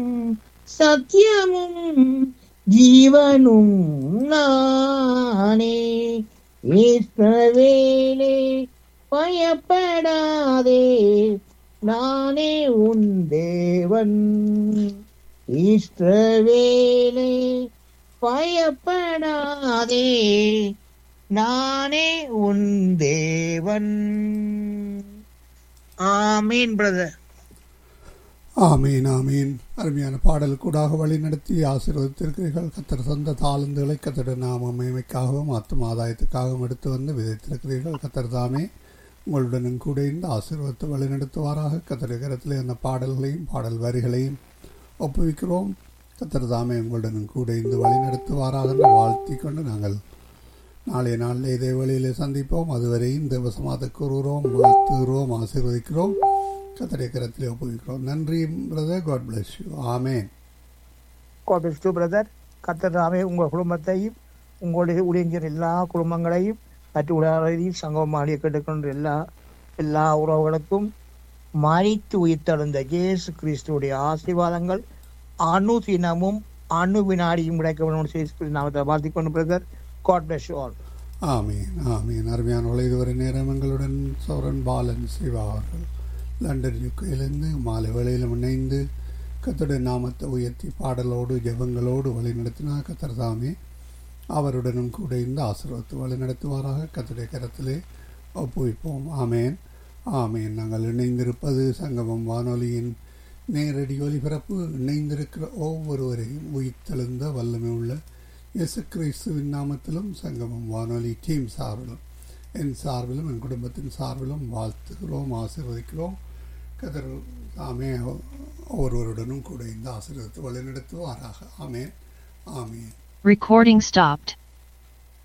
சத்தியமும் ஜீவனும் நானே இஸ்ரவேலே பயப்படாதே நானே உன் தேவன் இஸ்ரவேலே பயப்படாதே நானே உன் தேவன் ஆமீன் பிரதர் ஆமீன் ஆமீன் அருமையான பாடல் கூடாக வழி நடத்தி ஆசீர்வதித்திருக்கிறீர்கள் கத்தர் சொந்த தாளந்துகளை கத்தட நாம மேமைக்காகவும் ஆத்தும ஆதாயத்துக்காகவும் எடுத்து வந்து விதைத்திருக்கிறீர்கள் கத்தர் தாமே உங்களுடனும் கூட இந்த ஆசீர்வத்தை வழிநடத்துவாராக கத்தர் கரத்திலே அந்த பாடல்களையும் பாடல் வரிகளையும் ஒப்புவிக்கிறோம் கத்தர் தாமே உங்களுடனும் கூட இந்த வழி நடத்துவாராக என்று வாழ்த்தி கொண்டு நாங்கள் நாளைய நாளில் இதே வழியில் சந்திப்போம் அதுவரை இந்த வசமாத கூறுகிறோம் வாழ்த்துகிறோம் ஆசீர்வதிக்கிறோம் கத்தடைய கரத்திலே ஒப்புவிக்கிறோம் நன்றி பிரதர் காட் பிளஸ் யூ ஆமேன் கோபிஸ்டு பிரதர் கத்தராமே உங்கள் குடும்பத்தையும் உங்களுடைய ஊழியர் எல்லா குடும்பங்களையும் மற்ற உலகையும் சங்கமாடிய கேட்டுக்கொண்ட எல்லா எல்லா உறவுகளுக்கும் மறித்து உயிர்த்தெழுந்த இயேசு கிறிஸ்துவுடைய ஆசீர்வாதங்கள் அணு தினமும் அணு வினாடியும் கிடைக்க வேண்டும் செய்தி நாமத்தை வாழ்த்திக் கொண்டு brother God bless you all ஆமீன் ஆமீன் அருமையான இதுவரை நேரம் எங்களுடன் சௌரன் பாலன் சிவா அவர்கள் லண்டன் யுக்கையிலிருந்து மாலை வேளையிலும் இணைந்து கத்தருடைய நாமத்தை உயர்த்தி பாடலோடு ஜெபங்களோடு வழி நடத்தினார் கத்தர் தாமே அவருடனும் கூட இந்த ஆசீர்வத்தை வழி நடத்துவாராக கத்தருடைய கரத்திலே ஒப்புவிப்போம் ஆமேன் ஆமேன் நாங்கள் இணைந்திருப்பது சங்கமம் வானொலியின் நேரடி ஒலிபரப்பு இணைந்திருக்கிற ஒவ்வொருவரையும் உயிர்த்தெழுந்த வல்லமை உள்ள இயேசு கிறிஸ்துவின் நாமத்திலும் சங்கமம் வானொலி டீம் சார்பிலும் என் சார்பிலும் என் குடும்பத்தின் சார்பிலும் வாழ்த்துகிறோம் ஆசீர்வதிக்கிறோம் கதர் ஆமே ஒவ்வொருவருடனும் கூட இந்த ஆசீர்வத்தை வழிநடத்துவாராக ஆமேன் ஆமேன் Recording stopped.